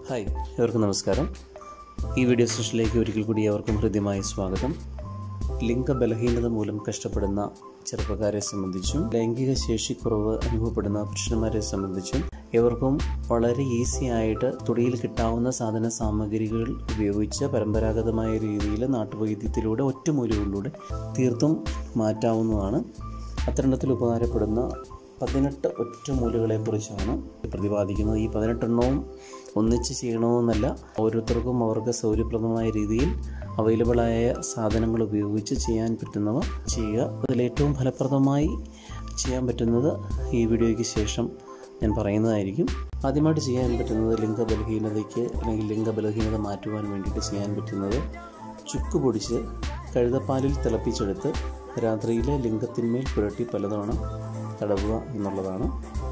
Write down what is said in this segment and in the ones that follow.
hi ഏവർക്കും നമസ്കാരം ഈ വീഡിയോ സെഷനിലേക്ക് ഒരിക്കൽ കൂടി ഏവർക്കും ഹൃദ്യമായ സ്വാഗതം ലിംഗ ബലഹീനത മൂലം കഷ്ടപ്പെടുന്ന ചെറുപ്പക്കാരെ സംബന്ധിച്ചും ലൈംഗിക ശേഷിക്കുറവ് അനുഭവപ്പെടുന്ന പുരുഷന്മാരെ സംബന്ധിച്ചും ഏവർക്കും വളരെ ഈസി ആയിട്ട് തൊടിയിൽ കിട്ടാവുന്ന സാധന സാമഗ്രികൾ ഉപയോഗിച്ച് പരമ്പരാഗതമായ രീതിയിൽ നാട്ടുവൈദ്യത്തിലൂടെ ഒറ്റമൂലികളിലൂടെ തീർത്തും മാറ്റാവുന്നതാണ് അത്തരണത്തിൽ ഉപകാരപ്പെടുന്ന പതിനെട്ട് ഒറ്റമൂലികളെക്കുറിച്ചാണ് പ്രതിപാദിക്കുന്നത് ഈ പതിനെട്ടെണ്ണവും ഒന്നിച്ച് ചെയ്യണമെന്നല്ല ഓരോരുത്തർക്കും അവർക്ക് സൗകര്യപ്രദമായ രീതിയിൽ അവൈലബിളായ സാധനങ്ങൾ ഉപയോഗിച്ച് ചെയ്യാൻ പറ്റുന്നവ ചെയ്യുക അതിലേറ്റവും ഫലപ്രദമായി ചെയ്യാൻ പറ്റുന്നത് ഈ വീഡിയോയ്ക്ക് ശേഷം ഞാൻ പറയുന്നതായിരിക്കും ആദ്യമായിട്ട് ചെയ്യാൻ പറ്റുന്നത് ലിംഗബലഹീനതയ്ക്ക് അല്ലെങ്കിൽ ലിംഗബലഹീനത മാറ്റുവാൻ വേണ്ടിയിട്ട് ചെയ്യാൻ പറ്റുന്നത് ചുക്ക് പൊടിച്ച് കഴുതപ്പാലിൽ തിളപ്പിച്ചെടുത്ത് രാത്രിയിലെ ലിംഗത്തിന്മേൽ പുരട്ടി പലതവണ തടവുക എന്നുള്ളതാണ്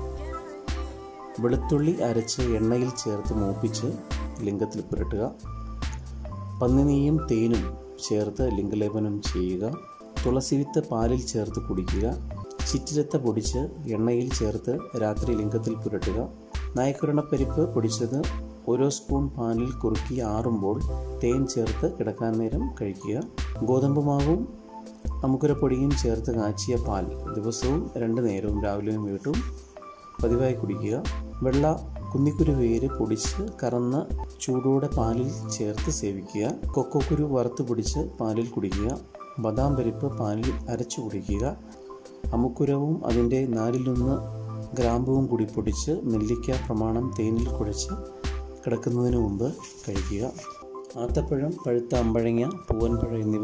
വെളുത്തുള്ളി അരച്ച് എണ്ണയിൽ ചേർത്ത് മൂപ്പിച്ച് ലിംഗത്തിൽ പുരട്ടുക പന്നിനെയും തേനും ചേർത്ത് ലിംഗലേപനം ചെയ്യുക തുളസിവിത്ത് പാലിൽ ചേർത്ത് കുടിക്കുക ചിറ്റിരത്ത പൊടിച്ച് എണ്ണയിൽ ചേർത്ത് രാത്രി ലിംഗത്തിൽ പുരട്ടുക നായക്കുരണപ്പരിപ്പ് പൊടിച്ചത് ഓരോ സ്പൂൺ പാലിൽ കുറുക്കി ആറുമ്പോൾ തേൻ ചേർത്ത് കിടക്കാൻ നേരം കഴിക്കുക ഗോതമ്പ് മാവും അമുക്കുരപ്പൊടിയും ചേർത്ത് കാച്ചിയ പാൽ ദിവസവും രണ്ട് നേരവും രാവിലെയും വീട്ടും പതിവായി കുടിക്കുക വെള്ള കുന്നിക്കുരു വേര് പൊടിച്ച് കറന്ന ചൂടോടെ പാലിൽ ചേർത്ത് സേവിക്കുക കൊക്കോക്കുരു വറുത്ത് പൊടിച്ച് പാലിൽ കുടിക്കുക ബദാം പരിപ്പ് പാലിൽ അരച്ചു കുടിക്കുക അമുക്കുരവും അതിൻ്റെ നാലിലൊന്ന് ഗ്രാമ്പുവും കൂടി പൊടിച്ച് നെല്ലിക്ക പ്രമാണം തേനിൽ കുഴച്ച് കിടക്കുന്നതിന് മുമ്പ് കഴിക്കുക ആത്തപ്പഴം പഴുത്ത അമ്പഴങ്ങ പൂവൻപഴം എന്നിവ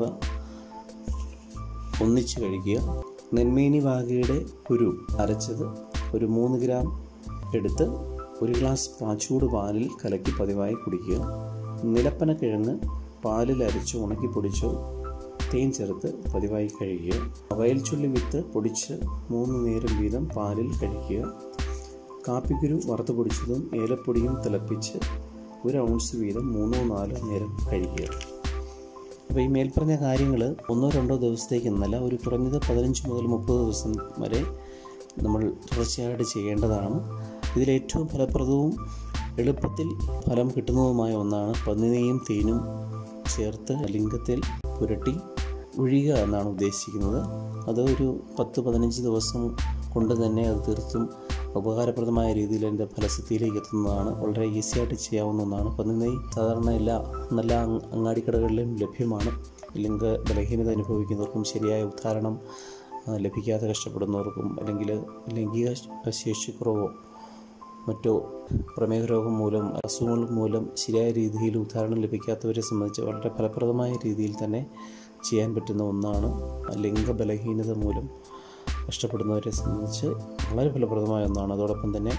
ഒന്നിച്ച് കഴിക്കുക നെന്മേനി വാകയുടെ കുരു അരച്ചത് ഒരു മൂന്ന് ഗ്രാം എടുത്ത് ഒരു ഗ്ലാസ് പാച്ചൂട് പാലിൽ കലക്കി പതിവായി കുടിക്കുക നിലപ്പന കിഴങ്ങ് പാലിൽ അരച്ച് ഉണക്കി പൊടിച്ചോ തേൻ ചേർത്ത് പതിവായി കഴിക്കുക വയൽച്ചുള്ളി വിത്ത് പൊടിച്ച് മൂന്ന് നേരം വീതം പാലിൽ കഴിക്കുക കാപ്പിക്കുരു വറുത്ത് പൊടിച്ചതും ഏലപ്പൊടിയും തിളപ്പിച്ച് ഒരു ഔൺസ് വീതം മൂന്നോ നാലോ നേരം കഴിക്കുക അപ്പോൾ ഈ മേൽപ്പറഞ്ഞ കാര്യങ്ങൾ ഒന്നോ രണ്ടോ ദിവസത്തേക്ക് എന്നല്ല ഒരു കുറഞ്ഞത് പതിനഞ്ച് മുതൽ മുപ്പത് ദിവസം വരെ നമ്മൾ തുടർച്ചയായിട്ട് ചെയ്യേണ്ടതാണ് ഇതിലേറ്റവും ഫലപ്രദവും എളുപ്പത്തിൽ ഫലം കിട്ടുന്നതുമായ ഒന്നാണ് പന്നിനെയും തേനും ചേർത്ത് ലിംഗത്തിൽ പുരട്ടി ഒഴിയുക എന്നാണ് ഉദ്ദേശിക്കുന്നത് അത് ഒരു പത്ത് പതിനഞ്ച് ദിവസം കൊണ്ട് തന്നെ അത് തീർത്തും ഉപകാരപ്രദമായ രീതിയിൽ എൻ്റെ ഫലസിദ്ധിയിലേക്ക് എത്തുന്നതാണ് വളരെ ഈസി ആയിട്ട് ചെയ്യാവുന്ന ഒന്നാണ് പന്നിനെയ് സാധാരണ എല്ലാ നല്ല അങ്ങാടിക്കടകളിലും ലഭ്യമാണ് ലിംഗ ബലഹീനത അനുഭവിക്കുന്നവർക്കും ശരിയായ ഉദ്ധാരണം ലഭിക്കാതെ കഷ്ടപ്പെടുന്നവർക്കും അല്ലെങ്കിൽ ലൈംഗിക ശേഷിക്കുറവോ മറ്റോ പ്രമേഹ രോഗം മൂലം അസുഖങ്ങൾ മൂലം ശരിയായ രീതിയിൽ ഉദാഹരണം ലഭിക്കാത്തവരെ സംബന്ധിച്ച് വളരെ ഫലപ്രദമായ രീതിയിൽ തന്നെ ചെയ്യാൻ പറ്റുന്ന ഒന്നാണ് ലിംഗബലഹീനത മൂലം കഷ്ടപ്പെടുന്നവരെ സംബന്ധിച്ച് വളരെ ഫലപ്രദമായ ഒന്നാണ് അതോടൊപ്പം തന്നെ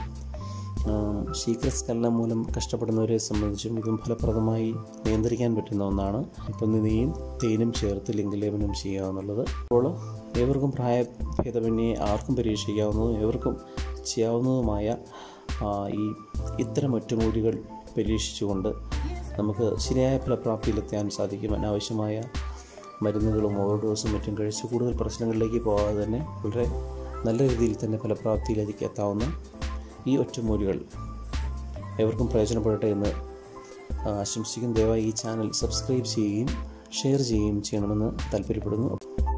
ശീഘ്രസ്ഖലനം മൂലം കഷ്ടപ്പെടുന്നവരെ സംബന്ധിച്ചും ഇതും ഫലപ്രദമായി നിയന്ത്രിക്കാൻ പറ്റുന്ന ഒന്നാണ് ഇപ്പം നീയും തേനും ചേർത്ത് ലിംഗലേപനം ചെയ്യുക എന്നുള്ളത് അപ്പോൾ ഏവർക്കും പ്രായഭേദമന്യേ ആർക്കും പരീക്ഷിക്കാവുന്നതും ഏവർക്കും ചെയ്യാവുന്നതുമായ ഈ ഇത്തരം ഒറ്റമൂലികൾ പരീക്ഷിച്ചുകൊണ്ട് നമുക്ക് ശരിയായ ഫലപ്രാപ്തിയിലെത്താൻ സാധിക്കും അനാവശ്യമായ മരുന്നുകളും ഓവർഡോസും മറ്റും കഴിച്ച് കൂടുതൽ പ്രശ്നങ്ങളിലേക്ക് പോകാതെ തന്നെ വളരെ നല്ല രീതിയിൽ തന്നെ ഫലപ്രാപ്തിയിലേക്ക് എത്താവുന്ന ഈ ഒറ്റമൂലികൾ ഏവർക്കും പ്രയോജനപ്പെടട്ടെ എന്ന് ആശംസിക്കും ദയവായി ഈ ചാനൽ സബ്സ്ക്രൈബ് ചെയ്യുകയും ഷെയർ ചെയ്യുകയും ചെയ്യണമെന്ന് താല്പര്യപ്പെടുന്നു